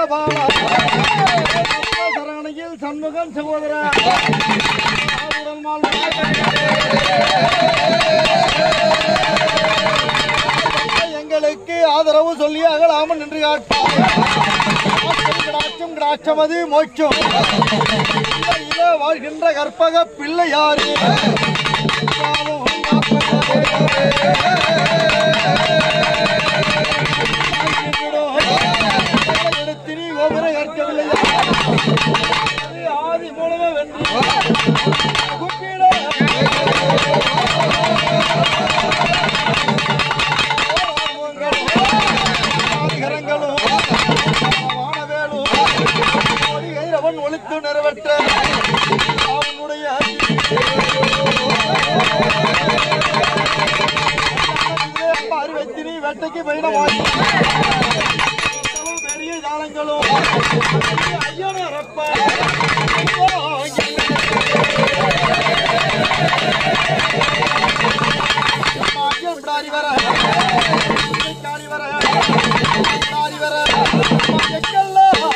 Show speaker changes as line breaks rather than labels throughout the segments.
பாலா சரவணையில் சண்முகம் சகோதரா ஆவுடன் மால் எங்களுக்கு ஆதரவு சொல்லி அகலாமல் நின்று காட்டும் கிடாச்சும் கிடாச்சமது மோட்சம் இல வாழ்கின்ற கற்பக பிள்ளையாரு எடுத்தினி கோபுர கற்கவில்லை ஆதி மூலமே வென்று குப்பிட ஆதிகரங்களும் வானவேலும் அவன் ஒழித்து நிறைவேற்ற அவனுடைய அறுபத்தினி வேட்டைக்கு பயணமாகி பெரிய ஜாலங்களும் ஐயனரப்ப ஐயன் வர காரி வர காரி வர எங்கெல்லாம்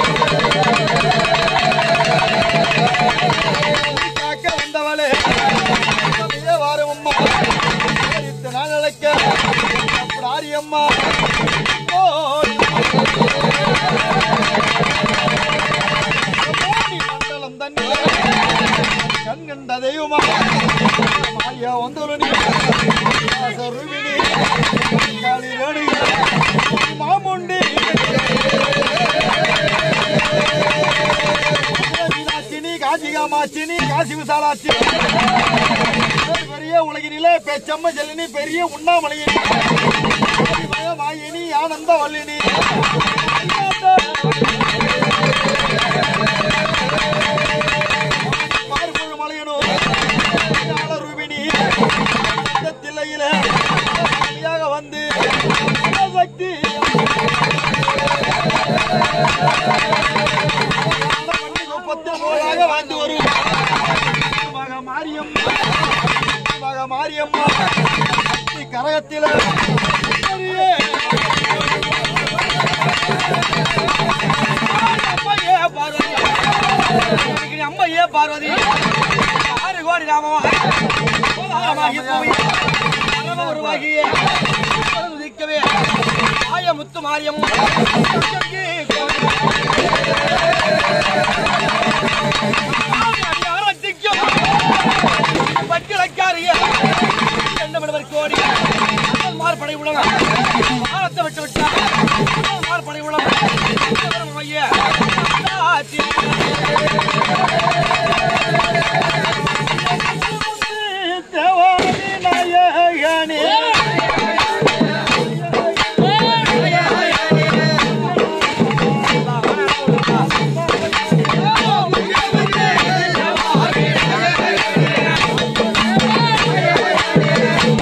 காக்க வந்தவளே அப்படியே வாரும் அம்மா இத்தனை நாள் அழைக்க அப்படி அம்மா ஓடி ஓடி மண்டலம் தண்ணி கண் கண்ட தெய்வமா மாயா வந்துருணி ருவினி காளி ரேணு மாமுண்டி மீனாட்சினி காசி காமாட்சினி காசி விசாலாட்சி பெரிய உலகினிலே பேச்சம்ம ஜெல்லினி பெரிய உண்ணாமலையினி மாயினி ஆனந்த வல்லினி பார்க்குழு மலையனோ ரூபினி தில்லையில வந்து சக்தி பத்தில் போதாக வாழ்ந்து வரும் மக மாரியம்மா மக மாரியம்மா சக்தி கரகத்தில பெரிய
அம்மையே பார்வதி எனக்கு நீ அம்மையே பார்வதி ஆறு கோடி நாமமா கோலாகலமாகி போய் பரம உருவாகிய உதிக்கவே ஆய முத்து மாரியம் பட்டிலக்காரிய எண்ணமிடுவர் கோடி மார்படை உலக வாரத்தை விட்டு விட்டார் மார்படை உலக ஐயா
தேவாதி நாயகனே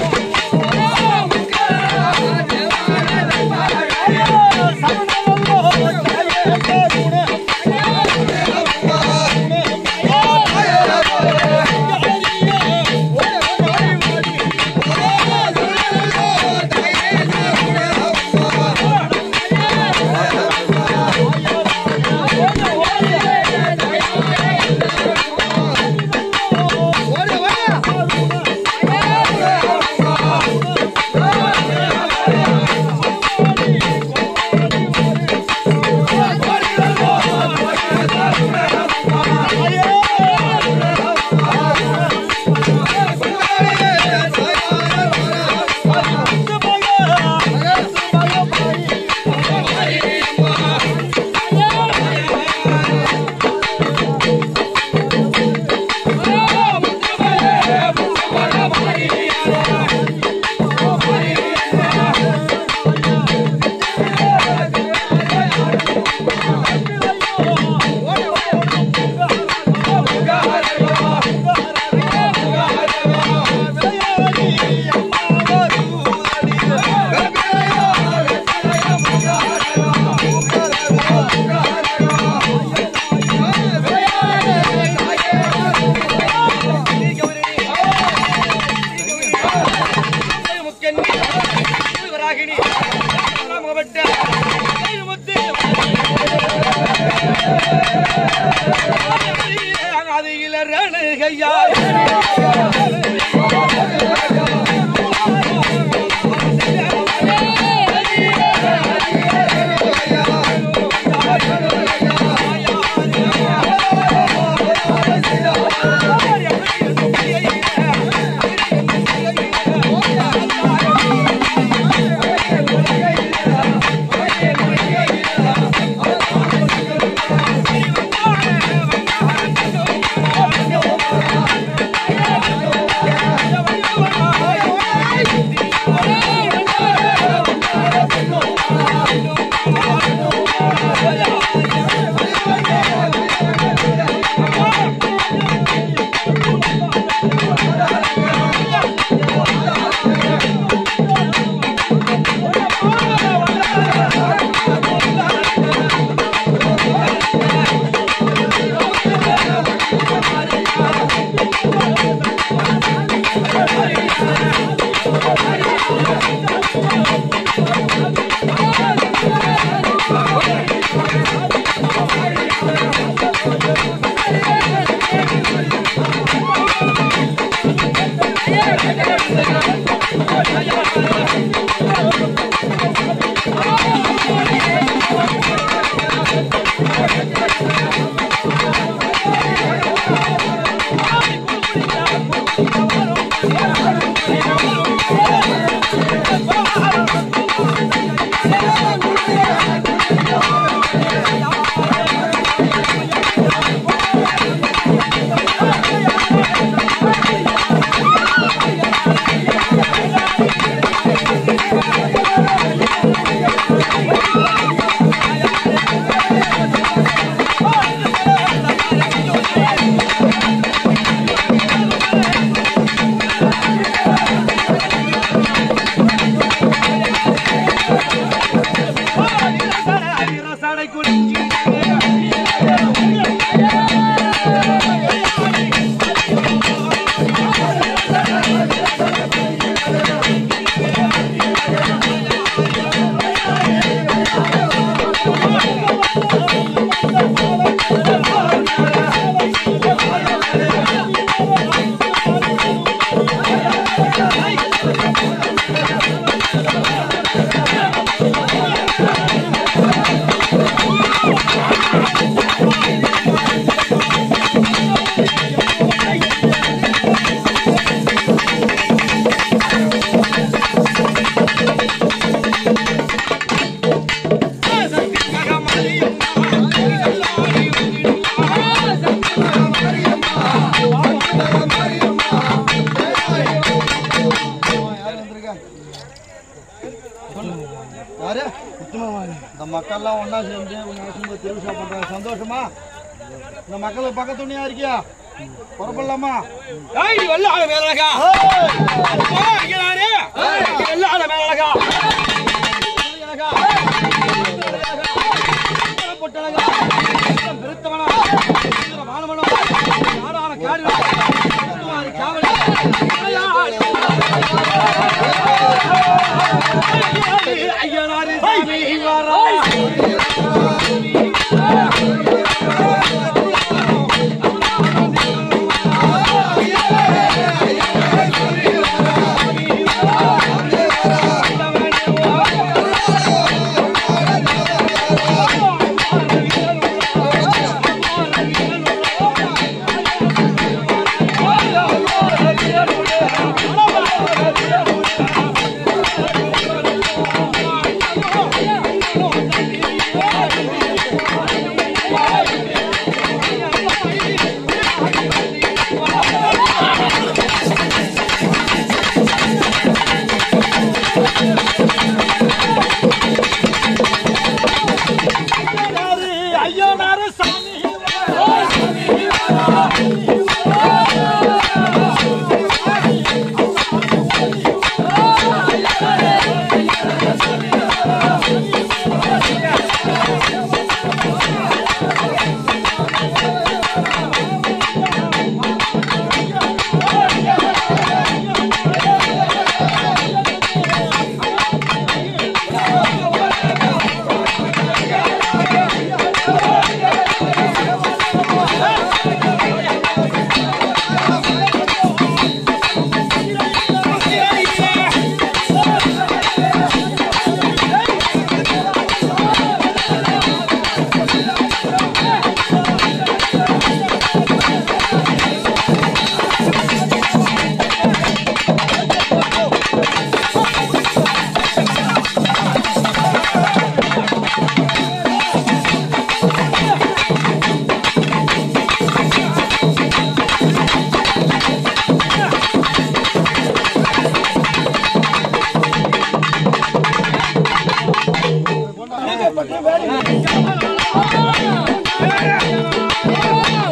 சரணமல்லோ
ஐயா ரசடை குடிச்சு
யாரு வந்திருக்கா? சொல்லு. யாரு? இந்த மக்கள்லாம் ஒண்ணா சேர்ந்து உங்க ஆசிரமத்துல திருவிழா பண்றாங்க சந்தோஷமா இந்த மக்களுக்கு பக்கத்து துணியா இருக்கியா புறப்படலாமா
ஏய், நீ வெள்ளாள மேலழகா ஏய், இங்க நானு. நீ வெள்ளாள மேலழகா
அழகா. பொட்டழகா. பெருத்தவனா. சுந்தர வானவனா. நாடான காடு. சுத்தமாரி காவலி. விளையாடி.
ஐயனாரு சாமி வரா
ஐயா
ஆ